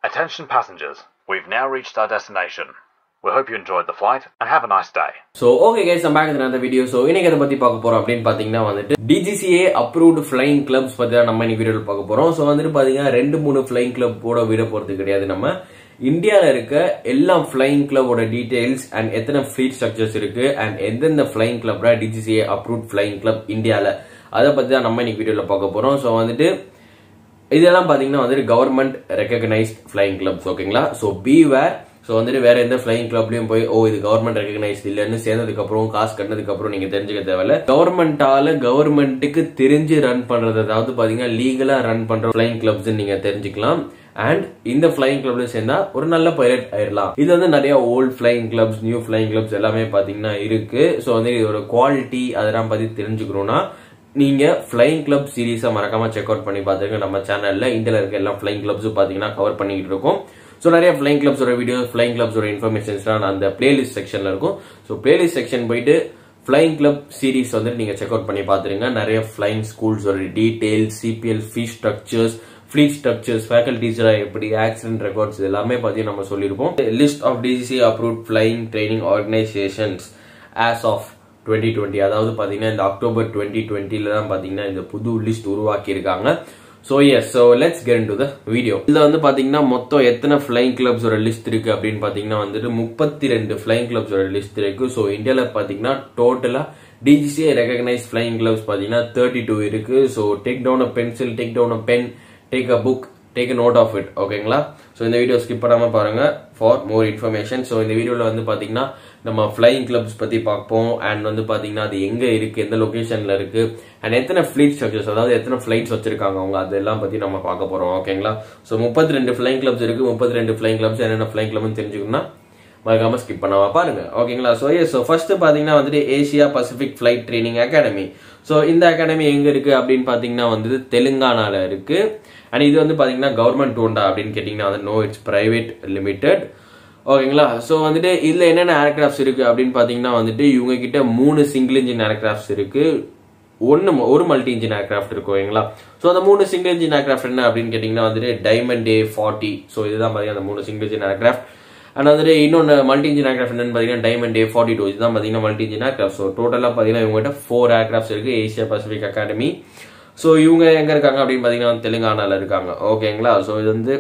Attention passengers, we've now reached our destination. We hope you enjoyed the flight and have a nice day. So okay guys நம்ம back அந்த video so இன்னைக்கு எதை பத்தி பார்க்க போறோம் அப்படின்னு பாத்தீங்கன்னா வந்துட்டு டிஜிசிஏ அப்ரூவ்டு ஃபிளைங் கிளப்ஸ் பத்தி தான் நம்ம இன்னைக்கு வீடியோவில் பார்க்க போறோம் ஸோ வந்துட்டு பாத்தீங்கன்னா ரெண்டு மூணு ஃபிளைங் கிளப் கூட விட போறது கிடையாது நம்ம இந்தியாவில் இருக்க எல்லா ஃபிளைங் கிளப்போட டீடைல்ஸ் அண்ட் எத்தனை ஃபிளீட் ஸ்ட்ரக்சர்ஸ் இருக்கு அண்ட் எந்தெந்த ஃபிளைங் கிளப்ல டிஜிசிஏ அப்ரூவ்ட் ஃபிளைங் கிளப் இந்தியாவில் அதை பத்தி தான் நம்ம இன்னைக்கு வீடியோவில் பார்க்க போறோம் ஸோ வந்துட்டு இதெல்லாம் பாத்தீங்கன்னா வந்துட்டு கவர்மெண்ட் ரெக்கக்னைஸ்ட் ஃபிளைங் கிளப்ஸ் ஓகேங்களா ஸோ பி வேர் ஸோ வந்துட்டு வேற எந்த ஃபிளைங் கிளப்லயும் போய் ஓ இது கவர்மெண்ட் ரெக்கக்னைஸ்ட் இல்லைன்னு சேர்ந்ததுக்கு அப்புறம் காசு கட்டினதுக்கு அப்புறம் நீங்க தெரிஞ்சுக்க தேவையில்ல கவர்மெண்டால கவர்மெண்ட்டுக்கு தெரிஞ்சு ரன் பண்றது அதாவது பாத்தீங்கன்னா லீகலா ரன் பண்ற ஃபிளைங் கிளப்ஸ் நீங்க தெரிஞ்சுக்கலாம் அண்ட் இந்த ஃபிளைங் கிளப்ல சேர்ந்தா ஒரு நல்ல பைலட் ஆயிடலாம் இது வந்து நிறைய old flying clubs new flying clubs எல்லாமே பாத்தீங்கன்னா இருக்கு ஸோ வந்து இதோட குவாலிட்டி அதெல்லாம் பத்தி தெரிஞ்சுக்கணும்னா நீங்க ஃபிளைங் கிளப் சீரீஸை மறக்காம செக் அவுட் பண்ணி பாத்துருங்க நம்ம சேனல்ல இந்தியால இருக்க எல்லா ஃபிளைங் கிளப்ஸும் பாத்தீங்கன்னா கவர் பண்ணிக்கிட்டு இருக்கோம் ஸோ நிறைய ஃபிளைங் கிளப்ஸோட வீடியோ ஃபிளைங் கிளப்ஸோட இன்ஃபர்மேஷன்ஸ்லாம் அந்த பிளேலிஸ்ட் செக்ஷன்ல இருக்கும் ஸோ பிளேலிஸ்ட் செக்ஷன் போயிட்டு ஃபிளைங் கிளப் சீரீஸ் வந்து நீங்க செக் அவுட் பண்ணி பாத்துருங்க நிறைய ஃபிளைங் ஸ்கூல்ஸோட details CPL fee structures fleet structures faculties எப்படி ஆக்சிடென்ட் ரெக்கார்ட்ஸ் எல்லாமே பத்தி நம்ம சொல்லியிருப்போம் list of DCC approved flying training organisations as of twenty twenty அதாவது பார்த்தீங்கன்னா இந்த அக்டோபர் டுவெண்ட்டி டுவெண்ட்டில தான் பார்த்தீங்கன்னா இந்த புது லிஸ்ட் உருவாக்கி இருக்காங்க so yes so let's get to the video இதில் வந்து பார்த்தீங்கன்னா மொத்தம் எத்தனை ஃப்ளைங் கிளப்ஸோட லிஸ்ட் இருக்கு அப்படின்னு பார்த்தீங்கன்னா வந்துட்டு முப்பத்தி ரெண்டு ஃப்ளைங் கிளப்ஸோட லிஸ்ட் இருக்கு ஸோ இந்தியாவில் பார்த்தீங்கன்னா டோட்டலாக டிஜிசிஏ ரெகக்னைஸ் ஃப்ளைங் கிளப்ஸ் பார்த்தீங்கன்னா தேர்ட்டி டூ இருக்கு so take down a pencil take down a pen take a book take note of it ஓகேங்களா ஸோ இந்த வீடியோ ஸ்கிப் பண்ணாமல் பாருங்க ஃபார் மோர் இன்ஃபர்மேஷன் ஸோ இந்த வீடியோவில் வந்து பார்த்தீங்கன்னா நம்ம ஃப்ளைங் கிளப்ஸ் பற்றி பார்ப்போம் அண்ட் வந்து பார்த்தீங்கன்னா அது எங்கே இருக்குது எந்த லொக்கேஷனில் இருக்குது அண்ட் எத்தனை ஃப்ளைட் ஸ்ட்ரக்சர்ஸ் அதாவது எத்தனை ஃப்ளைட்ஸ் வச்சிருக்காங்க அவங்க அதெல்லாம் பற்றி நம்ம பார்க்க போகிறோம் ஓகேங்களா ஸோ முப்பத்தி ரெண்டு ஃப்ளைங் கிளப்ஸ் இருக்குது முப்பத்தி ரெண்டு ஃப்ளைங் கிளப்ஸ் என்னென்ன ஃப்ளைங் கிளப்னு தெரிஞ்சுக்கணும்னா மறக்காம ஸ்கிப் பண்ணாம பாருங்க ஓகேங்களா ஸோ ஸோ ஃபர்ஸ்ட் பாத்தீங்கன்னா வந்துட்டு Asia Pacific flight training academy so இந்த அகாடமி எங்க இருக்கு அப்படின்னு பாத்தீங்கன்னா வந்துட்டு தெலுங்கானால இருக்கு அண்ட் இது வந்து பாத்தீங்கன்னா கவர்மெண்ட் ஓண்டா அப்படின்னு கேட்டீங்கன்னா வந்து நோ இட்ஸ் பிரைவேட் லிமிடெட் ஓகேங்களா ஸோ வந்துட்டு இதுல என்னென்ன ஏர்கிராஃப்ட்ஸ் இருக்கு அப்படின்னு பாத்தீங்கன்னா வந்துட்டு இவங்க கிட்ட மூணு சிங்கிள் இன்ஜின் ஏர்கிராஃப்ட்ஸ் இருக்கு ஒன்னு ஒரு மல்டி இன்ஜின் ஏர்கிராஃப்ட் இருக்கும் ஓகேங்களா ஸோ அந்த மூணு சிங்கிள் இன்ஜின் ஏர்கிராஃப்ட் என்ன அப்படின்னு கேட்டீங்கன்னா வந்துட்டு டைமண்ட் டே ஃபார்ட்டி ஸோ இதுதான் பாத்தீங்கன்னா அந்த மூணு சிங்கிள் இன்ஜின் ஏர்கிராஃப்ட் அண்ட் வந்துட்டு இன்னொன்று மல்டி இன்ஜின் ஏர்கிராஃப்ட் என்னன்னு பார்த்தீங்கன்னா டைமண்ட் டே ஃபார்ட்டி டூ இதுதான் பார்த்தீங்கன்னா மல்டி இன்ஜின் ஏர்கிராஃப்ட் ஸோ டோட்டலாக பார்த்தீங்கன்னா இவங்ககிட்ட ஃபோர் ஏர்கிராஃப்ட்ஸ் இருக்கு ஏசியா பசிபிக் அகாடமி ஸோ இவங்க எங்கே இருக்காங்க அப்படின்னு பார்த்தீங்கன்னா தெலுங்கானாவில் இருக்காங்க ஓகேங்களா ஸோ இது வந்து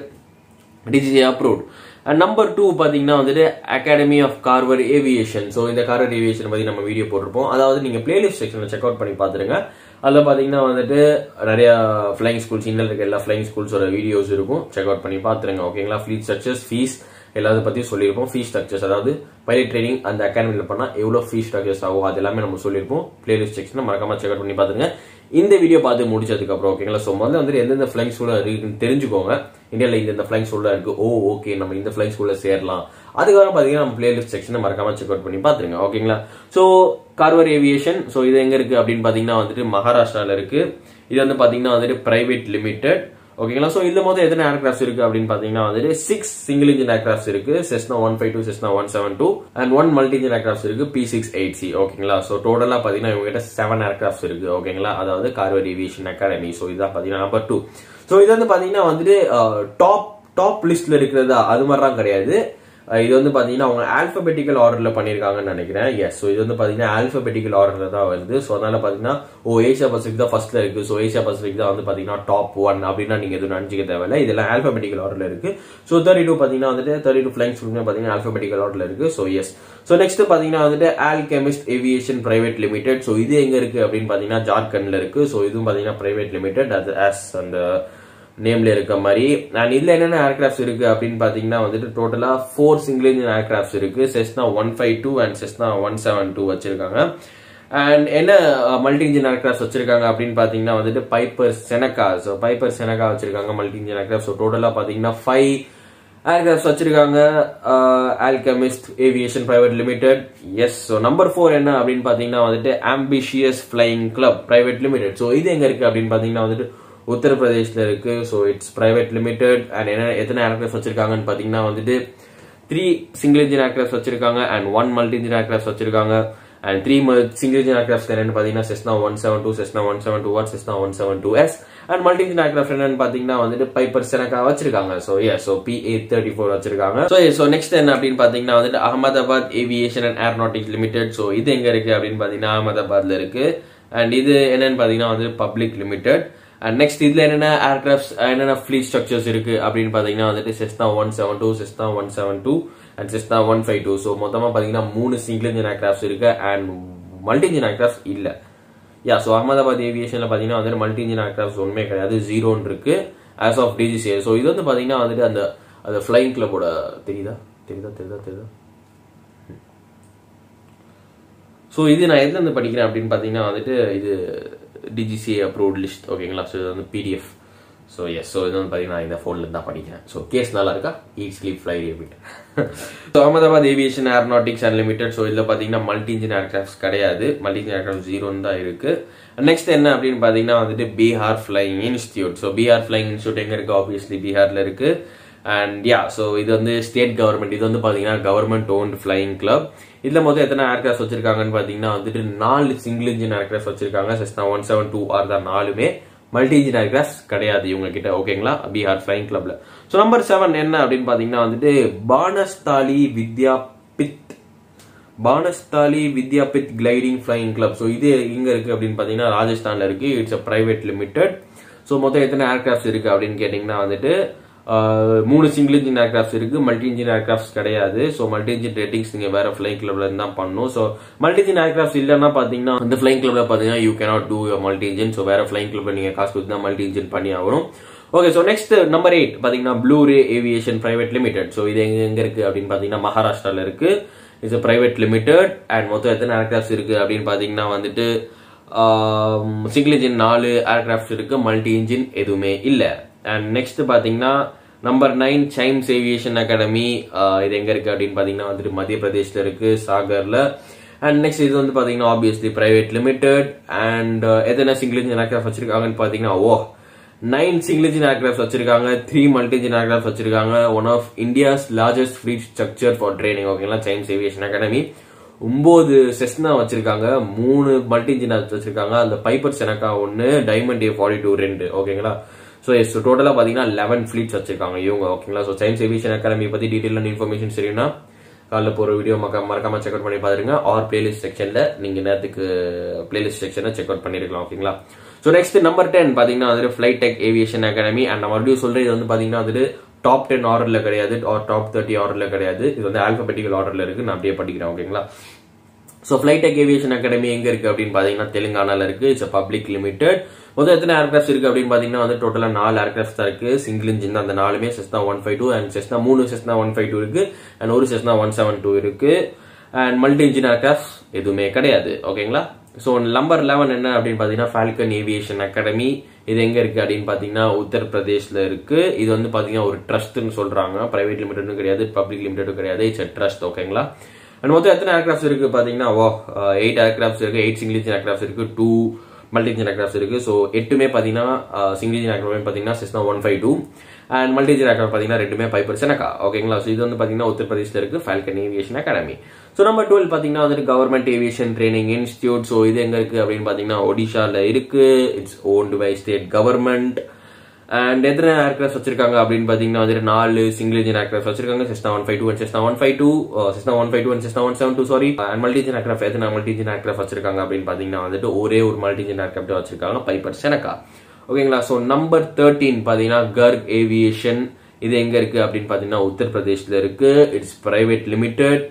DGC approved and number two பார்த்தீங்கன்னா வந்துட்டு academy of Carver aviation so இந்த கார்வர் ஏவியேஷன் பற்றி நம்ம வீடியோ போட்டிருப்போம் அதாவது நீங்கள் பிளேலிஸ்ட் செக்ஷனில் செக் அவுட் பண்ணி பார்த்துருங்க அதில் பார்த்தீங்கன்னா வந்துட்டு நிறைய ஃப்ளைங் ஸ்கூல்ஸ் இந்தியில் இருக்க எல்லா ஃப்ளைங் ஸ்கூல்ஸோட வீடியோஸ் இருக்கும் செக் அவுட் பண்ணி பார்த்துருங்க ஓகேங்களா ஃப்ளீட் ஸ்ட்ரக்சர்ஸ் ஃபீஸ் எல்லாத்தையும் பத்தி சொல்லியிருப்போம் ஃபீஸ் ஸ்ட்ரக்சர்ஸ் அதாவது பைலட் ட்ரைனிங் அந்த அகாடமியில் பண்ணா எவ்வளவு ஃபீஸ் ஸ்ட்ரக்சர்ஸ் ஆகும் அது எல்லாமே நம்ம சொல்லியிருப்போம் பிளேலிஸ்ட் செக்ஷன் மறக்காம செக் பண்ணி பாத்துங்க இந்த வீடியோ பார்த்து முடிச்சதுக்கு அப்புறம் ஓகேங்களா ஸோ முதல்ல வந்து எந்தெந்த ஃபிளைங் ஸ்கூல்ல இருக்குன்னு தெரிஞ்சுக்கோங்க இந்தியாவில் இந்த ஃபிளைங் ஸ்கூல்ல இருக்கு ஓ ஓகே நம்ம இந்த ஃபிளைங் ஸ்கூல்ல சேரலாம் அதுக்கப்புறம் பாத்தீங்கன்னா நம்ம பிளேலிஸ்ட் செக்ஷனை மறக்காம செக் அவுட் பண்ணி பாத்துருங்க ஓகேங்களா ஸோ கார்வர் ஏவியேஷன் ஸோ இது எங்க இருக்கு அப்படின்னு பாத்தீங்கன்னா வந்துட்டு மகாராஷ்டிரால இருக்கு இது வந்து பாத்தீங்கன்னா வந்துட்டு பிரைவேட் லிமிடெட் ஓகேங்களா ஸோ இந்த மொத்தம் எத்தனை ஏர்கிராஃப்ட்ஸ் இருக்கு அப்படின்னு பாத்தீங்கன்னா வந்துட்டு சிக்ஸ் சிங்கிள் இன்ஜின் ஏர்கிராஃப்ட்ஸ் இருக்கு Cessna one five two Cessna one seven two and one multi engine aircrafts இருக்கு பி சிக்ஸ் எயிட் சி ஓகேங்களா ஸோ டோட்டலா பாத்தீங்கன்னா இவங்க கிட்ட செவன் ஏர்கிராஃப்ட்ஸ் இருக்கு ஓகேங்களா அதாவது கார்வர் ஏவியேஷன் அகாடமி ஸோ இதான் பாத்தீங்கன்னா நம்பர் டூ ஸோ இது வந்து பாத்தீங்கன்னா வந்துட்டு டாப் டாப் லிஸ்ட்ல இருக்கிறதா அது மாதிரிலாம் கிடையாது இது வந்து பாத்தீங்கன்னா அவங்க ஆல்பபெட்டிக்கல் ஆர்டர்ல பண்ணிருக்காங்கன்னு நினைக்கிறேன் எஸ் ஸோ இது வந்து பாத்தீங்கன்னா ஆல்பபெட்டிக்கல் ஆர்டர்ல தான் வருது ஸோ அதனால பாத்தீங்கன்னா ஓ ஏசியா பசிபிக் தான் ஃபர்ஸ்ட்ல இருக்கு ஸோ ஏசியா பசிபிக் தான் வந்து பாத்தீங்கன்னா டாப் ஒன் அப்படின்னா நீங்க எதுவும் நினைச்சிக்க தேவையில்ல இதெல்லாம் ஆல்பபெட்டிக்கல் ஆர்டர்ல இருக்கு ஸோ தேர்ட்டி டூ பாத்தீங்கன்னா வந்துட்டு தேர்ட்டி டூ ஃபிளைங் ஸ்கூலுமே பாத்தீங்கன்னா ஆல்பபெட்டிக்கல் ஆர்டர்ல இருக்கு ஸோ எஸ் ஸோ நெக்ஸ்ட் பாத்தீங்கன்னா வந்துட்டு Alchemist aviation private limited so இது எங்க இருக்கு அப்படின்னு பாத்தீங்கன்னா ஜார்க்கண்ட்ல இருக்கு ஸோ இதுவும் பாத்தீங்கன்னா பிரைவேட் லிமிடெட் அது ஆஸ் அந்த நேம்ல இருக்க மாதிரி அண்ட் இதுல என்னென்ன ஏர்கிராஃப்ட்ஸ் இருக்கு அப்படின்னு பாத்தீங்கன்னா வந்துட்டு டோட்டலா ஃபோர் சிங்கிள் இன்ஜின் ஏர்கிராஃப்ட்ஸ் இருக்கு Cessna one five two and Cessna one seven two வச்சிருக்காங்க அண்ட் என்ன மல்டி இன்ஜின் ஏர்கிராஃப்ட் வச்சிருக்காங்க அப்படின்னு பாத்தீங்கன்னா வந்துட்டு Piper Seneca so Piper Seneca வச்சிருக்காங்க மல்டி இன்ஜின் ஏர்கிராஃப்ட் ஸோ டோட்டலா பாத்தீங்கன்னா ஃபைவ் ஏர்கிராஃப்ட் வச்சிருக்காங்க Alchemist aviation private limited yes so number four என்ன அப்படின்னு பாத்தீங்கன்னா வந்துட்டு ambitious flying club private limited so இது எங்க இருக்கு அப்படின்னு பாத்தீங்கன்னா வந்துட்டு உத்தரப்பிரதேஷ்ல இருக்கு so it's private limited and என்ன எத்தனை ஏர்கிராஃப்ட் வச்சிருக்காங்கன்னு பாத்தீங்கன்னா வந்துட்டு த்ரீ சிங்கிள் இன்ஜின் ஏர்கிராஃப்ட் வச்சிருக்காங்க and one multi engine aircraft வச்சிருக்காங்க and three single engine aircraft என்னன்னு பார்த்தீங்கன்னா Cessna one seven two Cessna one seven two one Cessna one seven two yes and multi engine aircraft என்னன்னு பார்த்தீங்கன்னா வந்துட்டு Piper Seneca வச்சிருக்காங்க so A so B A thirty four வச்சிருக்காங்க so so next என்ன அப்படின்னு பார்த்தீங்கன்னா வந்துட்டு Ahmedabad aviation and aeronautics limited so இது எங்க இருக்கு அப்படின்னு பார்த்தீங்கன்னா அகமதாபாத்ல இருக்கு அண்ட் இது என்னன்னு பார்த்தீங்கன்னா வந்து பப்ளிக் லிமிடெட் அண்ட் நெக்ஸ்ட் இதுல என்னென்ன ஏர்கிராஃப்ட்ஸ் என்னென்ன ஃபிளீட் ஸ்ட்ரக்சர்ஸ் இருக்கு அப்படின்னு பார்த்தீங்கன்னா வந்துட்டு Cessna one seven two Cessna one seven two and Cessna one five two so மொத்தமாக பார்த்தீங்கன்னா மூணு சிங்கிள் இன்ஜின் ஏர்கிராஃப்ட்ஸ் இருக்கு அண்ட் மல்டி இன்ஜின் ஏர்கிராஃப்ட் இல்லை யா ஸோ அகமதாபாத் ஏவியேஷன்ல பார்த்தீங்கன்னா வந்து மல்டி இன்ஜின் ஏர்கிராஃப்ட்ஸ் ஒன்றுமே கிடையாது ஜீரோன்னு இருக்கு ஆஸ் ஆஃப் டிஜிசிஏ ஸோ இது வந்து பார்த்தீங்கன்னா வந்துட்டு அந்த அந்த ஃப்ளைங் கிளப்போட தெரியுதா தெரியுதா தெரியுதா தெரியுதா ஸோ இது நான் எதுல இருந்து படிக்கிறேன் அப்படின்னு பார்த்தீங்கன்னா வந்துட்டு இது டிஜிசிஏ அப்ரூவ்ட் லிஸ்ட் ஓகேங்களா ஸோ இது வந்து பிடிஎஃப் ஸோ எஸ் ஸோ இது வந்து பார்த்தீங்கன்னா நான் இந்த ஃபோனில் தான் படிக்கிறேன் ஸோ கேஸ் நல்லா இருக்கா ஈட் ஸ்லீப் ஃப்ளை அப்படின்னு so Ahmedabad aviation aeronautics and limited so இதில் பார்த்தீங்கன்னா மல்டி இன்ஜின் ஏர்கிராஃப்ட்ஸ் கிடையாது மல்டி இன்ஜின் ஏர்கிராஃப்ட் ஜீரோன்னு தான் இருக்கு நெக்ஸ்ட் என்ன அப்படின்னு பார்த்தீங்கன்னா வந்துட்டு Bihar flying institute so Bihar flying institute எங்கே இருக்கு ஆப்வியஸ்லி பீகார்ல இருக்கு அண்ட் யா ஸோ இது வந்து ஸ்டேட் கவர்மெண்ட் இது வந்து பார்த்தீங்கன்னா கவர்மெண்ட் ஓன்ட் ஃப்ளைங் கிளப் இதில் மொத்தம் எத்தனை ஏர்கிராஃப்ட் வச்சிருக்காங்கன்னு பார்த்தீங்கன்னா வந்துட்டு நாலு சிங்கிள் இன்ஜின் ஏர்கிராஃப்ட் வச்சிருக்காங்க Cessna one seven two R தான் நாலுமே மல்டி இன்ஜின் ஏர்கிராஃப்ட் கிடையாது இவங்க கிட்ட ஓகேங்களா பீகார் ஃப்ளைங் கிளப்ல ஸோ நம்பர் செவன் என்ன அப்படின்னு பார்த்தீங்கன்னா வந்துட்டு Banasthali Vidyapith Banasthali Vidyapith gliding flying club so இது எங்க இருக்கு அப்படின்னு பார்த்தீங்கன்னா ராஜஸ்தான்ல இருக்கு it's a private limited so மொத்தம் எத்தனை ஏர்கிராஃப்ட்ஸ் இருக்கு அப்படின்னு கேட்டிங்கன்னா வந்துட்டு ஆஹ், மூணு சிங்கிள் இன்ஜின் ஏர்கிராஃப்ட்ஸ் இருக்கு மல்டி இன்ஜின் ஏர்கிராஃப்ட்ஸ் கிடையாது ஸோ மல்டி இன்ஜின் ரேட்டிங்ஸ் நீங்க வேற ஃபிளைங் கிளப்ல இருந்து தான் பண்ணணும் ஸோ மல்டி இன்ஜின் ஏர்கிராஃப்ட்ஸ் இல்லைன்னா பாத்தீங்கன்னா அந்த ஃபிளைங் கிளப்ல பாத்தீங்கன்னா you cannot do multi engine so வேற ஃபிளைங் கிளப்ல நீங்க காசு கொடுத்து தான் மல்டி இன்ஜின் பண்ணி ஆகணும் okay so next number eight பாத்தீங்கன்னா blue ray aviation private limited so இது எங்க எங்க இருக்கு அப்படின்னு பாத்தீங்கன்னா மகாராஷ்டிரால இருக்கு இட்ஸ் பிரைவேட் லிமிடெட் அண்ட் மொத்தம் எத்தனை ஏர்கிராஃப்ட்ஸ் இருக்கு அப்படின்னு பாத்தீங்கன்னா வந்துட்டு சிங்கிள் இன்ஜின் நாலு ஏர்கிராஃப்ட்ஸ் இருக்கு மல்டி இன்ஜின் எதுவுமே இல்ல அண்ட் நெக்ஸ்ட் பாத்தீங்கன்னா number nine Chimes aviation academy இது எங்க இருக்கு அப்படின்னு பாத்தீங்கன்னா வந்துட்டு மத்திய பிரதேஷ்ல இருக்கு சாகர்ல அண்ட் நெக்ஸ்ட் இது வந்து பாத்தீங்கன்னா ஆப்வியஸ்லி பிரைவேட் லிமிடெட் அண்ட் எத்தனை சிங்கிள் இன்ஜின் ஏர்கிராஃப்ட் வச்சிருக்காங்கன்னு பாத்தீங்கன்னா oh nine single engine aircraft வச்சிருக்காங்க த்ரீ மல்டி இன்ஜின் ஏர்கிராஃப்ட் வச்சிருக்காங்க one of India's largest fleet structure for training ஓகேங்களா சைம்ஸ் ஏவியேஷன் அகாடமி ஒன்பது செஸ்னா வச்சிருக்காங்க மூணு மல்டி இன்ஜின் வச்சிருக்காங்க அந்த பைப்பர் செனக்கா ஒன்னு டைமண்ட் ஏ ஃபார்ட்டி டூ ரெண்டு ஓகேங்களா ஸோ எஸ் டோட்டலாக பார்த்தீங்கன்னா லெவன் ஃபிளீட்ஸ் வச்சிருக்காங்க இவங்க ஓகேங்களா ஸோ சயின்ஸ் ஏவியேஷன் அகாடமி பற்றி டீட்டெயிலான இன்ஃபர்மேஷன் சரினா காலைல போகிற வீடியோ மக்க மறக்காம செக் அவுட் பண்ணி பாருங்க ஆர் பிளேலிஸ்ட் செக்ஷன்ல நீங்க நேரத்துக்கு பிளேலிஸ்ட் செக்ஷனை செக் அவுட் பண்ணிருக்கலாம் ஓகேங்களா ஸோ நெக்ஸ்ட் நம்பர் டென் பாத்தீங்கன்னா வந்துட்டு flight tech aviation academy and நான் மறுபடியும் சொல்றேன் இது வந்து பாத்தீங்கன்னா வந்துட்டு டாப் டென் ஆர்டர்ல கிடையாது ஆர் டாப் தேர்ட்டி ஆர்டர்ல கிடையாது இது வந்து ஆல்பபெட்டிக்கல் ஆர்டர்ல இருக்கு நான் அப்படியே படிக்கிறேன் ஓகேங்களா so flight tech aviation academy எங்க இருக்கு அப்படின்னு பாத்தீங்கன்னா தெலுங்கானால இருக்கு இட்ஸ் பப்ளிக் லிமிடெட் மொத்தம் எத்தனை ஏர்கிராஃப்ட் இருக்கு அப்படின்னு பாத்தீங்கன்னா வந்து டோட்டலா நாலு ஏர்கிராஃப்ட் தான் இருக்கு சிங்கிள் இன்ஜின் அந்த நாலுமே Cessna one five two and Cessna மூணு செஸ்னா ஒன் ஃபைவ் டூ இருக்கு அண்ட் ஒரு செஸ்னா ஒன் செவன் டூ இருக்கு அண்ட் மல்டி இன்ஜின் ஏர்கிராஃப்ட் எதுவுமே கிடையாது ஓகேங்களா ஸோ நம்பர் லெவன் என்ன அப்படின்னு பாத்தீங்கன்னா ஃபால்கன் ஏவியேஷன் அகாடமி இது எங்க இருக்கு அப்படின்னு பாத்தீங்கன்னா உத்தரப்பிரதேஷ்ல இருக்கு இது வந்து பாத்தீங்கன்னா ஒரு ட்ரஸ்ட்னு சொல்றாங்க பிரைவேட் லிமிடெடும் கிடையாது பப்ளிக் லிமிடெடும் கிடையாது இட்ஸ் ட்ரஸ்ட் ஓகேங்களா அண்ட் மொத்தம் எத்தனை ஏர்கிராஃப்ட்ஸ் இருக்கு பாத்தீங்கன்னா ஓ எயிட் ஏர்கிராஃப்ட்ஸ் இருக்கு எயிட் சிங்கிள் இன்ஜின் ஏர்கிராஃப்ட்ஸ் இருக்கு டூ மல்டி இன்ஜின் ஏர்கிராஃப்ட்ஸ் இருக்கு ஸோ எட்டுமே பாத்தீங்கன்னா சிங்கிள் இன்ஜின் ஏர்கிராஃப்ட் பாத்தீங்கன்னா Cessna one five two and multi engine aircraft பாத்தீங்கன்னா ரெண்டுமே பைப்பர் செனக்கா ஓகேங்களா ஸோ இது வந்து பாத்தீங்கன்னா உத்தரப்பிரதேஷ்ல இருக்கு Falcon aviation academy so number twelve பாத்தீங்கன்னா வந்துட்டு government aviation training institute so இது எங்க இருக்கு அப்படின்னு பாத்தீங்கன்னா ஒடிஷால இருக்கு it's owned by state government and எத்தனை ஏர்கிராஃப்ட் வச்சிருக்காங்க அப்படின்னு பாத்தீங்கன்னா வந்துட்டு நாலு சிங்கிள் இன்ஜின் ஏர்கிராஃப்ட் வச்சிருக்காங்க Cessna one five two and Cessna one five two Cessna one five two and Cessna one seven two sorry and multi engine aircraft எத்தனை multi engine aircraft வச்சிருக்காங்க அப்படின்னு பாத்தீங்கன்னா வந்துட்டு ஒரே ஒரு மல்டி இன்ஜின் ஏர்கிராஃப்ட் வச்சிருக்காங்க Piper Seneca ஓகேங்களா so number thirteen பாத்தீங்கன்னா கர்க் ஏவியேஷன் இது எங்க இருக்கு அப்படின்னு பாத்தீங்கன்னா உத்தரப்பிரதேஷ்ல இருக்கு இட்ஸ் பிரைவேட் லிமிடெட்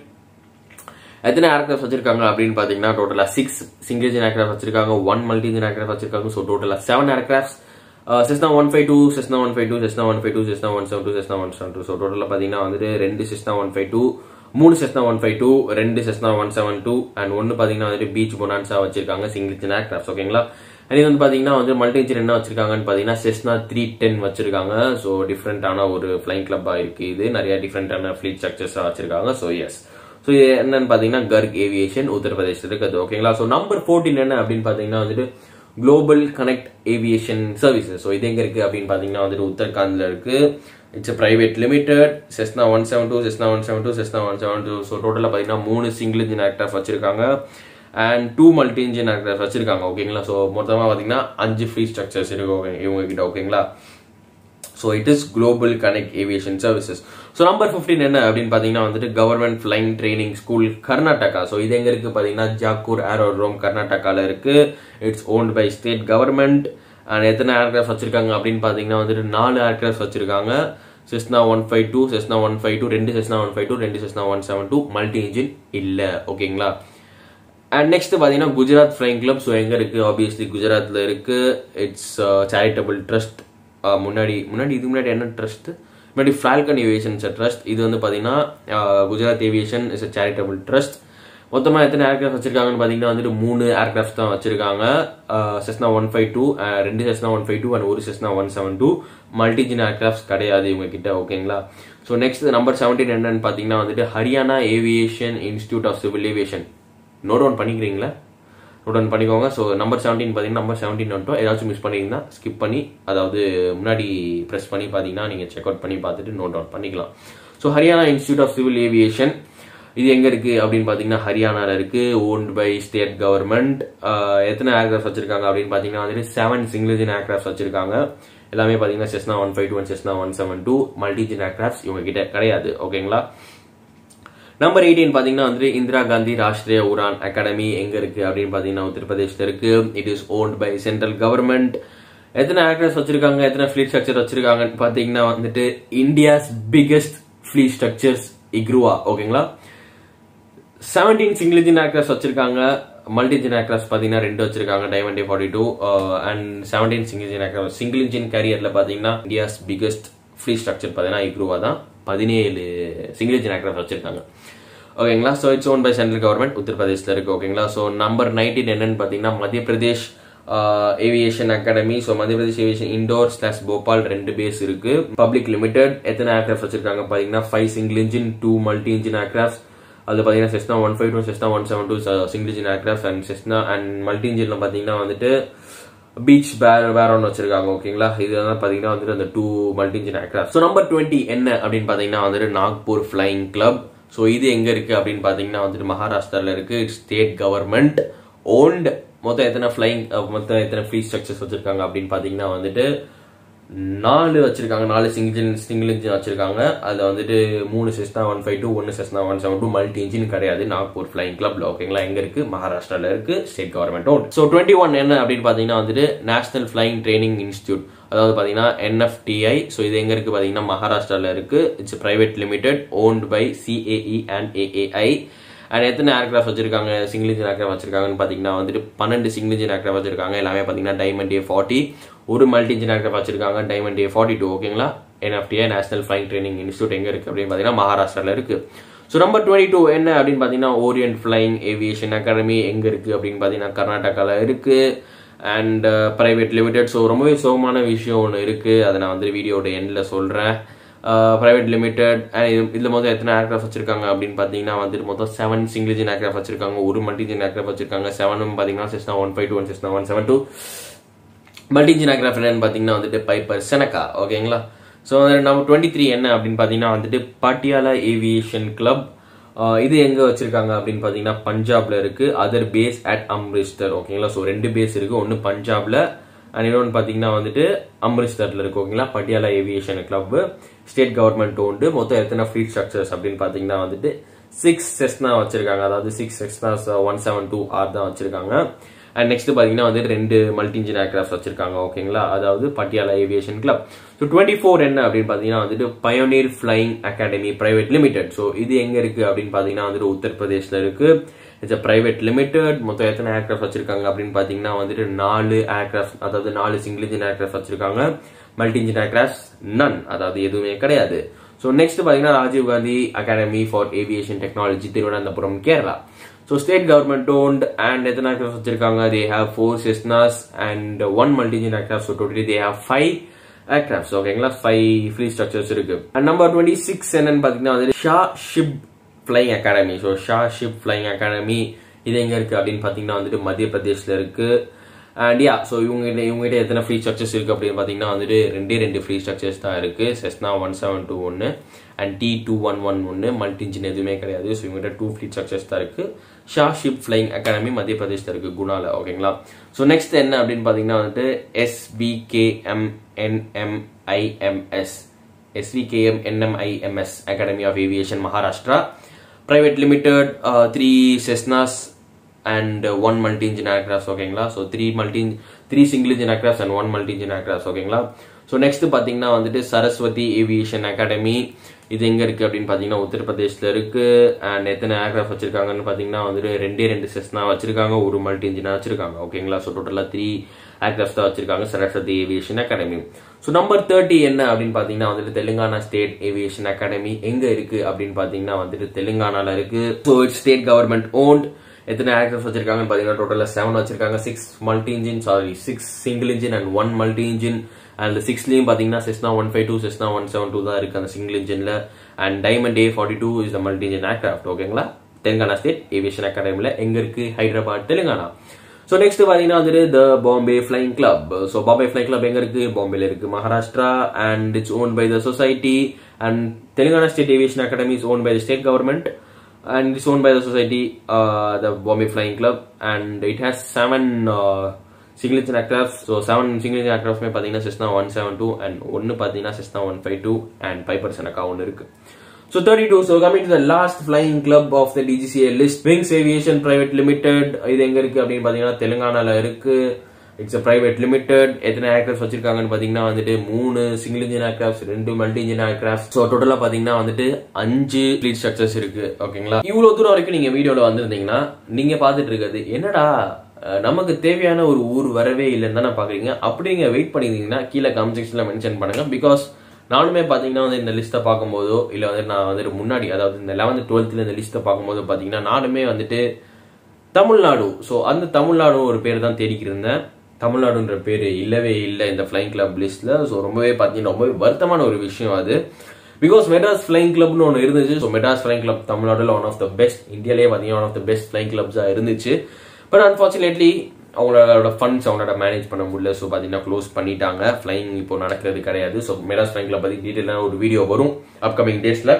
எத்தனை ஏர்கிராஃப்ட் வச்சிருக்காங்க அப்படின்னு பாத்தீங்கன்னா டோட்டலா சிக்ஸ் சிங்கிள் இன்ஜின் ஏர்கிராஃப்ட் வச்சிருக்காங்க ஒன் மல்டி இன்ஜின் ஏர்கிராஃப்ட் வச்சிருக்காங்க ஸோ டோட்டலா seven aircraft Cessna one five two Cessna one five two Cessna one five two Cessna one seven two Cessna one seven two so டோட்டலாக பார்த்தீங்கன்னா வந்துட்டு ரெண்டு Cessna one five two மூணு Cessna one five two ரெண்டு Cessna one seven two and ஒன்று பார்த்தீங்கன்னா வந்துட்டு beach Bonanza வச்சிருக்காங்க சிங்கிள் இன்ஜின் ஏர்கிராஃப்ட் ஓகேங்களா அண்ட் இது வந்து பார்த்தீங்கன்னா வந்து மல்டி இன்ஜின் என்ன வச்சிருக்காங்கன்னு பார்த்தீங்கன்னா செஸ்னா த்ரீ டென் வச்சிருக்காங்க ஸோ டிஃப்ரெண்டான ஒரு ஃபிளைங் கிளப்பாக இருக்கு இது நிறைய டிஃப்ரெண்டான ஃபிளீட் ஸ்ட்ரக்சர்ஸாக வச்சிருக்காங்க ஸோ எஸ் ஸோ இது என்னன்னு பார்த்தீங்கன்னா கர்க் ஏவியேஷன் உத்தரப்பிரதேசத்தில் இருக்குது ஓகேங்களா ஸோ நம்பர் ஃபோர்டீன் என்ன அப்படின்னு பார்த்தீங்கன்னா வந்துட்டு global connect aviation services so இது எங்க இருக்கு அப்படின்னு பார்த்தீங்கன்னா வந்துட்டு உத்தரகாண்ட்ல இருக்கு it's private limited Cessna one seven two Cessna one seven two Cessna one seven two so டோட்டலாக பார்த்தீங்கன்னா மூணு சிங்கிள் இன்ஜின் ஏர்க்ராஃப்ட் வச்சிருக்காங்க and two multi engine aircraft வச்சிருக்காங்க ஓகேங்களா ஸோ மொத்தமாக பார்த்தீங்கன்னா அஞ்சு ஃப்ரீ ஸ்ட்ரக்சர்ஸ் இருக்கு okay, இவங்க கிட்ட ஓகேங்களா so it is global connect aviation services so number fifteen என்ன அப்படின்னு பார்த்தீங்கன்னா வந்துட்டு government flying training school Karnataka so இது எங்க இருக்கு பார்த்தீங்கன்னா ஜாக்கூர் ஏரோட்ரோம் கர்நாடகாவில் இருக்கு it's owned by state government and எத்தனை ஏர்கிராஃப்ட் வச்சிருக்காங்க அப்படின்னு பார்த்தீங்கன்னா வந்துட்டு நாலு ஏர்கிராஃப்ட் வச்சிருக்காங்க Cessna one five two Cessna one five two ரெண்டு செஸ்னா ஒன் ஃபைவ் டூ ரெண்டு Cessna one seven two multi engine இல்லை ஓகேங்களா அண்ட் நெக்ஸ்ட் பார்த்தீங்கன்னா குஜராத் ஃப்ளைங் கிளப் ஸோ எங்கே இருக்குது ஆப்வியஸ்லி குஜராத்தில் இருக்குது இட்ஸ் சேரிட்டபிள் ட்ரஸ்ட் முன்னாடி முன்னாடி இது முன்னாடி என்ன ட்ரஸ்ட் முன்னாடி ஃபால்கன் ஏவியேஷன் ட்ரஸ்ட் இது வந்து பார்த்தீங்கன்னா uh, Gujarat aviation is a charitable trust மொத்தமாக எத்தனை ஏர்கிராஃப்ட் வச்சிருக்காங்கன்னு பார்த்தீங்கன்னா வந்துட்டு மூணு ஏர்கிராஃப்ட் தான் வச்சிருக்காங்க செஸ்னா ஒன் ஃபைவ் டூ ரெண்டு Cessna one five two and ஒரு Cessna one seven two multi engine aircrafts கிடையாது இவங்க கிட்ட ஓகேங்களா ஸோ நெக்ஸ்ட் நம்பர் செவன்டீன் என்னன்னு பார்த்தீங்கன்னா வந்துட்டு Haryana aviation institute of civil aviation note down பண்ணிக்கிறீங்களா நோட் டவுன் பண்ணிக்கோங்க ஸோ நம்பர் செவன்டீன் பார்த்தீங்கன்னா நம்பர் செவன்டீன் வந்துட்டோம் ஏதாச்சும் மிஸ் பண்ணியிருந்தா ஸ்கிப் பண்ணி அதாவது முன்னாடி ப்ரெஸ் பண்ணி பார்த்தீங்கன்னா நீங்கள் செக் அவுட் பண்ணி பார்த்துட்டு நோட் டவுன் பண்ணிக்கலாம் so Haryana institute of civil aviation இது எங்க இருக்கு அப்படின்னு பாத்தீங்கன்னா ஹரியானால இருக்கு ஓன்ட் பை ஸ்டேட் கவர்மெண்ட் எத்தனை ஏர்கிராஃப்ட் வச்சிருக்காங்க அப்படின்னு பாத்தீங்கன்னா வந்துட்டு செவன் சிங்கிள் இன்ஜின் ஏர்கிராஃப்ட் வச்சிருக்காங்க எல்லாமே பாத்தீங்கன்னா Cessna one five two one Cessna one seven two multi engine aircraft இவங்க கிட்ட கிடையாது ஓகேங்களா நம்பர் எயிட்டீன் பாத்தீங்கன்னா வந்து இந்திரா காந்தி ராஷ்டிரிய உரான் அகாடமி எங்க இருக்கு அப்படின்னு பாத்தீங்கன்னா உத்தரப்பிரதேஷ்ல இருக்கு it is owned by central government எத்தனை ஆக்டர்ஸ் வச்சிருக்காங்க எத்தனை ஃபிளீட் ஸ்ட்ரக்சர் வச்சிருக்காங்கன்னு பாத்தீங்கன்னா வந்துட்டு இந்தியாஸ் பிகெஸ்ட் ஃபிளீட் ஸ்ட்ரக்சர்ஸ் இக்ருவா ஓகேங்களா செவன்டீன் சிங்கிள் இன்ஜின் ஏர்கிராஃப்ட் வச்சிருக்காங்க மல்டி இன்ஜின் ஏர்கிராஃப்ட் பார்த்தீங்கன்னா ரெண்டு வச்சிருக்காங்க Diamond DA forty two and seventeen single engine aircraft single engine கேரியர்ல பார்த்தீங்கன்னா இந்தியாஸ் பிகெஸ்ட் ஃப்ரீ ஸ்ட்ரக்சர் பார்த்தீங்கன்னா இக்ரூவா தான் பதினேழு சிங்கிள் இன்ஜின் ஏர்கிராஃப்ட் வச்சிருக்காங்க ஓகேங்களா so it's own by central government உத்தரப்பிரதேசில் இருக்கு ஓகேங்களா ஸோ நம்பர் நைன்டீன் என்னன்னு பார்த்தீங்கன்னா மத்திய Pradesh aviation academy so Madhya Pradesh aviation Indore slash Bhopal ரெண்டு பேஸ் இருக்கு பப்ளிக் லிமிடெட் எத்தனை ஏர்கிராஃப்ட் வச்சிருக்காங்க பார்த்தீங்கன்னா five single engine two multi engine aircraft அது பார்த்தீங்கன்னா Cessna one five two Cessna one seven two single engine aircraft and Cessna and multi இன்ஜின்ல பார்த்தீங்கன்னா வந்துட்டு பீச் வேற வேற ஒன்று வச்சிருக்காங்க ஓகேங்களா இதுதான் பார்த்தீங்கன்னா வந்துட்டு அந்த two multi engine aircraft so number twenty என்ன அப்படின்னு பார்த்தீங்கன்னா வந்துட்டு நாக்பூர் ஃப்ளைங் கிளப் ஸோ இது எங்க இருக்கு அப்படின்னு பார்த்தீங்கன்னா வந்துட்டு மகாராஷ்டிரால இருக்கு ஸ்டேட் கவர்மெண்ட் ஓன்ட் மொத்தம் எத்தனை ஃப்ளைங் மொத்தம் எத்தனை ஃப்ரீ ஸ்ட்ரக்சர்ஸ் வச்சிருக்காங்க அப்படின்னு பார்த்தீங்கன்னா வந்துட்டு நாலு வச்சிருக்காங்க நாலு சிங்கிள் சிங்கிள் இன்ஜின் வச்சிருக்காங்க அதுல வந்துட்டு மூணு செஸ்னா ஒன் ஃபைவ் டூ ஒன்னு Cessna one seven two multi engine கிடையாது நாக்பூர் ஃபிளைங் கிளப்ல ஓகேங்களா எங்க இருக்கு மகாராஷ்டிரால இருக்கு state government own so twenty one என்ன அப்படின்னு பாத்தீங்கன்னா வந்துட்டு நேஷனல் ஃபிளைங் ட்ரைனிங் இன்ஸ்டியூட் அதாவது பாத்தீங்கன்னா என்எஃப்டிஐ ஸோ இது எங்க இருக்கு பாத்தீங்கன்னா மகாராஷ்டிரால இருக்கு it's private limited owned by CAE and AAI and எத்தனை ஏர்கிராஃப்ட் வச்சிருக்காங்க சிங்கிள் இன்ஜின் ஏர்கிராஃப்ட் வச்சிருக்காங்கன்னு பார்த்தீங்கன்னா வந்துட்டு பன்னெண்டு சிங்கிள் இன்ஜின் ஏர்கிராஃப்ட் வச்சிருக்காங்க எல்லாமே பார்த்தீங்கன்னா டைமண்ட் ஏ ஃபார்ட்டி ஒரு மல்டி இன்ஜின் ஏர்கிராஃப்ட் வச்சிருக்காங்க டைமண்ட் ஏ ஃபார்ட்டி டூ ஓகேங்களா NFTA national flying training institute எங்க இருக்கு அப்படின்னு பார்த்தீங்கன்னா மகாராஷ்டிரால இருக்கு ஸோ நம்பர் டுவெண்ட்டி டூ என்ன அப்படின்னு பார்த்தீங்கன்னா ஓரியன்ட் ஃபிளைங் ஏவியேஷன் அகாடமி எங்க இருக்கு அப்படின்னு பார்த்தீங்கன்னா கர்நாடகால இருக்கு அண்ட் பிரைவேட் லிமிடெட் ஸோ ரொம்பவே சோகமான விஷயம் ஒன்று இருக்கு அதை நான் வந்து வீடியோட எண்டில் சொல்றேன் பிரைவேட் லிமிடெட் இதில் மொத்தம் எத்தனை ஏர்கிராஃப்ட் வச்சிருக்காங்க அப்படின்னு பார்த்தீங்கன்னா வந்துட்டு மொத்தம் செவன் சிங்கிள் இன்ஜின் ஏர்கிராஃப்ட் வச்சிருக்காங்க ஒரு மல்டி இன்ஜின் ஏர்கிராஃப்ட் வச்சிருக்காங்க செவனும் பார்த்தீங்கன்னா Cessna one five two one Cessna one seven two multi engine aircraft என்னன்னு பார்த்தீங்கன்னா வந்துட்டு பைப்பர் செனக்கா ஓகேங்களா ஸோ நம்ம டுவெண்ட்டி த்ரீ என்ன அப்படின்னு பார்த்தீங்கன்னா வந்துட்டு பாட்டியாலா ஏவியேஷன் கிளப் இது எங்க வச்சிருக்காங்க அப்படின்னு பார்த்தீங்கன்னா பஞ்சாப்ல இருக்கு அதர் பேஸ் அட் அம்ரிஸ்டர் ஓகேங்களா ஸோ ரெண்டு பேஸ் இருக்கு ஒன்று பஞ்சாப்ல அண்ட் இன்னொன்று பார்த்தீங்கன்னா வந்துட்டு அம்ரிஸ்டர்ல இருக்கு ஓகேங்களா Patiala aviation club state government உண்டு மொத்தம் எத்தனை ஃப்ரீ ஸ்ட்ரக்சர்ஸ் அப்படின்னு பார்த்தீங்கன்னா வந்துட்டு சிக்ஸ் செஸ்னா வச்சிருக்காங்க அதாவது six Cessna one seven two R தான் வச்சிருக்காங்க அண்ட் நெக்ஸ்ட் பார்த்தீங்கன்னா வந்து ரெண்டு மல்டி இன்ஜின் ஏர்கிராஃப்ட் வச்சிருக்காங்க ஓகேங்களா அதாவது Patiala aviation club so twenty four என்ன அப்படின்னு பார்த்தீங்கன்னா வந்துட்டு pioneer flying academy private limited so இது எங்க இருக்கு அப்படின்னு பார்த்தீங்கன்னா வந்துட்டு உத்தரப்பிரதேஷ்ல இருக்கு இட்ஸ் அ பிரைவேட் லிமிடெட் மொத்தம் எத்தனை ஏர்கிராஃப்ட் வச்சிருக்காங்க அப்படின்னு பார்த்தீங்கன்னா வந்துட்டு நாலு ஏர்கிராஃப்ட் அதாவது நாலு சிங்கிள் இன்ஜின் ஏர்கிராஃப்ட் வச்சிருக்காங்க மல்டி இன்ஜின் ஏர்கிராஃப்ட் நன் அதாவது எதுவுமே கிடையாது ஸோ நெக்ஸ்ட் பார்த்தீங்கன்னா Rajiv Gandhi academy for aviation technology Thiruvananthapuram Kerala so state government owned and எத்தனை ஏர்கிராஃப்ட் வச்சிருக்காங்க they have four Cessnas and one multi engine aircraft so totally they have five aircrafts ஓகேங்களா five fleet structures இருக்கு and number twenty six என்னன்னு பார்த்தீங்கன்னா வந்து Sha Shib flying academy so Sha Shib flying academy இது எங்க இருக்கு அப்படின்னு பார்த்தீங்கன்னா வந்துட்டு மத்திய பிரதேஷ்ல இருக்கு அண்ட் யா ஸோ இவங்ககிட்ட இவங்ககிட்ட எத்தனை ஃப்ரீ ஸ்ட்ரக்சர்ஸ் இருக்குது அப்படின்னு பார்த்தீங்கன்னா வந்துட்டு ரெண்டே ரெண்டு ஃப்ரீ ஸ்ட்ரக்சர்ஸ் தான் இருக்குது செஸ்னா ஒன் செவன் டூ ஒன்று and D two one one ஒன்று மல்டி இன்ஜின் எதுவுமே கிடையாது ஸோ இவங்ககிட்ட டூ ஃப்ரீ ஸ்ட்ரக்சர்ஸ் தான் இருக்குது ஷா ஷிப் ஃப்ளைங் அகாடமி மத்திய பிரதேஷில் இருக்குது குணால ஓகேங்களா ஸோ நெக்ஸ்ட் என்ன அப்படின்னு பார்த்தீங்கன்னா வந்துட்டு SVKM NMIMS SVKM NMIMS Academy of Aviation Maharashtra Private Limited uh, three Cessnas and uh, one multi-engine aircraft ஓகேங்களா so three multi three single engine aircraft and one multi engine aircraft ஓகேங்களா so next பார்த்தீங்கன்னா வந்துட்டு Saraswati aviation academy இது எங்கே இருக்குது அப்படின்னு பார்த்தீங்கன்னா உத்தரப்பிரதேசில் இருக்குது அண்ட் எத்தனை ஏர்கிராஃப்ட் வச்சிருக்காங்கன்னு பார்த்தீங்கன்னா வந்துட்டு ரெண்டே ரெண்டு செஸ்னா வச்சிருக்காங்க ஒரு மல்டி இன்ஜினாக வச்சிருக்காங்க ஓகேங்களா ஸோ டோட்டலாக த்ரீ ஏர்கிராஃப்ட் தான் வச்சிருக்காங்க Saraswati aviation academy so number thirty என்ன அப்படின்னு பார்த்தீங்கன்னா வந்துட்டு தெலுங்கானா ஸ்டேட் ஏவியேஷன் அகாடமி எங்கே இருக்கு அப்படின்னு பார்த்தீங்கன்னா வந்துட்டு தெலுங்கானால இருக்கு so it's state government owned எத்தனை ஏர்கிராஃப்ட் வச்சிருக்காங்கன்னு பார்த்தீங்கன்னா டோட்டலாக செவன் வச்சிருக்காங்க six multi engine sorry six single engine and one multi engine and சிக்ஸ்லையும் பார்த்தீங்கன்னா Cessna one five two Cessna one seven two தான் இருக்கு அந்த சிங்கிள் இன்ஜின்ல and Diamond A forty two is the multi engine aircraft ஓகேங்களா Telangana state aviation அகாடமியில் எங்க இருக்கு ஹைதராபாத் தெலுங்கானா ஸோ நெக்ஸ்ட் பார்த்தீங்கன்னா வந்துட்டு the Bombay flying club so Bombay flying club எங்க இருக்கு பாம்பேல இருக்கு Maharashtra and it's own by the society and Telangana state aviation academy is own by the state government and it's owned by the society, uh, the Bombay Flying Club, and it has seven uh, single engine aircraft. So seven single engine aircraft में பார்த்தீங்கன்னா Cessna 172 and ஒன்னு பார்த்தீங்கன்னா Cessna 152 and Piper Seneca ஒன்னு இருக்கு. So 32, so coming to the last flying club of the DGCA list, Wings Aviation Private Limited, இது எங்க இருக்கு அப்படின்னு பார்த்தீங்கன்னா தெலுங்கானால இருக்கு. இட்ஸ் பிரைவேட் லிமிடெட் எத்தனை ஏர்கிராஃப்ட் வச்சிருக்காங்கன்னு பாத்தீங்கன்னா வந்துட்டு மூணு சிங்கிள் இன்ஜின் ஏர்கிராஃப்ட் ரெண்டு மல்டி இன்ஜின் ஏர்கிராஃப்ட் ஸோ டோட்டலா பாத்தீங்கன்னா வந்துட்டு அஞ்சு ஃபிளீட் ஸ்ட்ரக்சர்ஸ் இருக்கு ஓகேங்களா இவ்வளவு தூரம் வரைக்கும் நீங்க வீடியோல வந்திருந்தீங்கன்னா நீங்க பாத்துட்டு இருக்கிறது என்னடா அஹ், நமக்கு தேவையான ஒரு ஊர் வரவே இல்லைன்னு தானே பாக்குறீங்க அப்படி நீங்க வெயிட் பண்ணிருந்தீங்கன்னா கீழே கமெண்ட் செக்ஷன்ல மென்ஷன் பண்ணுங்க பிகாஸ் நானுமே பாத்தீங்கன்னா வந்து இந்த லிஸ்ட்டை பார்க்கும்போதோ இல்ல வந்து நான் வந்துட்டு முன்னாடி அதாவது இந்த லெவன்த் டுவெல்த்ல இந்த லிஸ்ட்டை பார்க்கும்போது பாத்தீங்கன்னா நானுமே வந்துட்டு தமிழ்நாடு ஸோ அந்த தமிழ்நாடு ஒரு பேர் தான் தேடிக்கிட்டு இருந்தேன் தமிழ்நாடுன்ற பேர் இல்லவே இல்லை இந்த ஃப்ளைங் கிளப் லிஸ்ட்ல ஸோ ரொம்பவே பார்த்தீங்கன்னா ரொம்பவே வருத்தமான ஒரு விஷயம் அது பிகாஸ் மெட்ராஸ் ஃப்ளைங் கிளப்னு ஒன்று இருந்துச்சு ஸோ மெட்ராஸ் ஃப்ளைங் கிளப் தமிழ்நாடுல ஒன் ஆஃப் த பெஸ்ட் இந்தியாலே பார்த்தீங்கன்னா one of the best flying கிளப்ஸாக இருந்துச்சு பட் அன்ஃபார்ச்சுனேட்லி அவங்களோட ஃபண்ட்ஸ் அவங்களோட மேனேஜ் பண்ண முடியல ஸோ பார்த்தீங்கன்னா க்ளோஸ் பண்ணிட்டாங்க ஃப்ளைங் இப்போ நடக்கிறது கிடையாது ஸோ மெட்ராஸ் ஃப்ளைங் கிளப் பற்றி டீட்டெயிலான ஒரு வீடியோ வரும் அப்கமிங் டேஸில்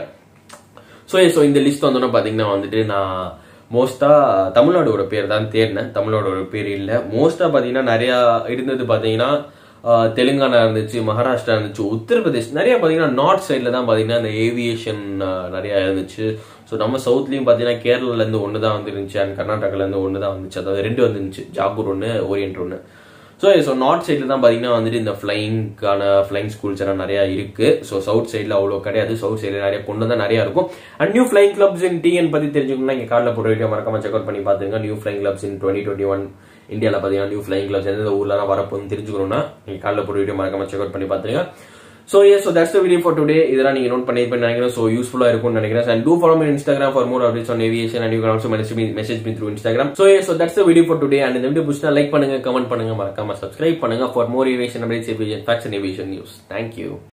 ஸோ ஸோ இந்த லிஸ்ட் வந்தோன்னா பார்த்தீங்கன்னா வந்துட்டு நான் மோஸ்டா தமிழ்நாடோட பேர் தான் தேடினேன் தமிழ்நாடோட பேர் இல்லை மோஸ்டா பார்த்தீங்கன்னா நிறையா இருந்தது பார்த்தீங்கன்னா ஆஹ், தெலுங்கானா இருந்துச்சு மகாராஷ்டிரா இருந்துச்சு உத்தரப்பிரதேஷ் நிறைய பார்த்தீங்கன்னா நார்த் சைடில் தான் பார்த்தீங்கன்னா இந்த ஏவியேஷன் நிறையா இருந்துச்சு ஸோ நம்ம சவுத்லேயும் பார்த்தீங்கன்னா கேரளாலேருந்து ஒன்று தான் வந்து இருந்துச்சு அண்ட் கர்நாடகாலேருந்து ஒன்று தான் வந்துச்சு அதாவது ரெண்டு வந்துருந்துச்சு ஜாப்பூர் ஒன்று ஓரியன்ட் ஒன்று ஸோ ஸோ நார்த் சைடில் தான் பார்த்தீங்கன்னா வந்துட்டு இந்த ஃப்ளைங்க்கான ஃப்ளைங் ஸ்கூல்ஸ் எல்லாம் நிறையா இருக்கு ஸோ சவுத் சைடில் அவ்வளோ கிடையாது சவுத் சைடில் நிறைய பொண்ணு தான் நிறையா இருக்கும் and new flying clubs in TN பற்றி தெரிஞ்சுக்கணும்னா இங்கே காலில் போட்ட வீடியோ மறக்காம செக் அவுட் பண்ணி பார்த்துங்க new flying clubs in twenty twenty one இந்தியாவில் பார்த்தீங்கன்னா நியூ ஃப்ளைங் கிளப்ஸ் எந்தெந்த ஊர்லாம் வரப்போகுதுன்னு தெரிஞ்சுக்கணும்னா நீங்கள் காலில் போட்ட வீடியோ மறக்காம செக் அவுட் பண்ணி பார்த்துங்க so yes so that's the video for today இதெல்லாம் நீங்கள் நோட் பண்ணி நினைக்கிறேன் ஸோ யூஸ்ஃபுல்லாக இருக்கும்னு நினைக்கிறேன் and do follow me Instagram for more updates on aviation and you can also message me message me through Instagram so yes so that's the video for today and இந்த video பிடிச்சா like பண்ணுங்க comment பண்ணுங்க மறக்காம subscribe பண்ணுங்க for more aviation updates aviation facts and aviation news thank you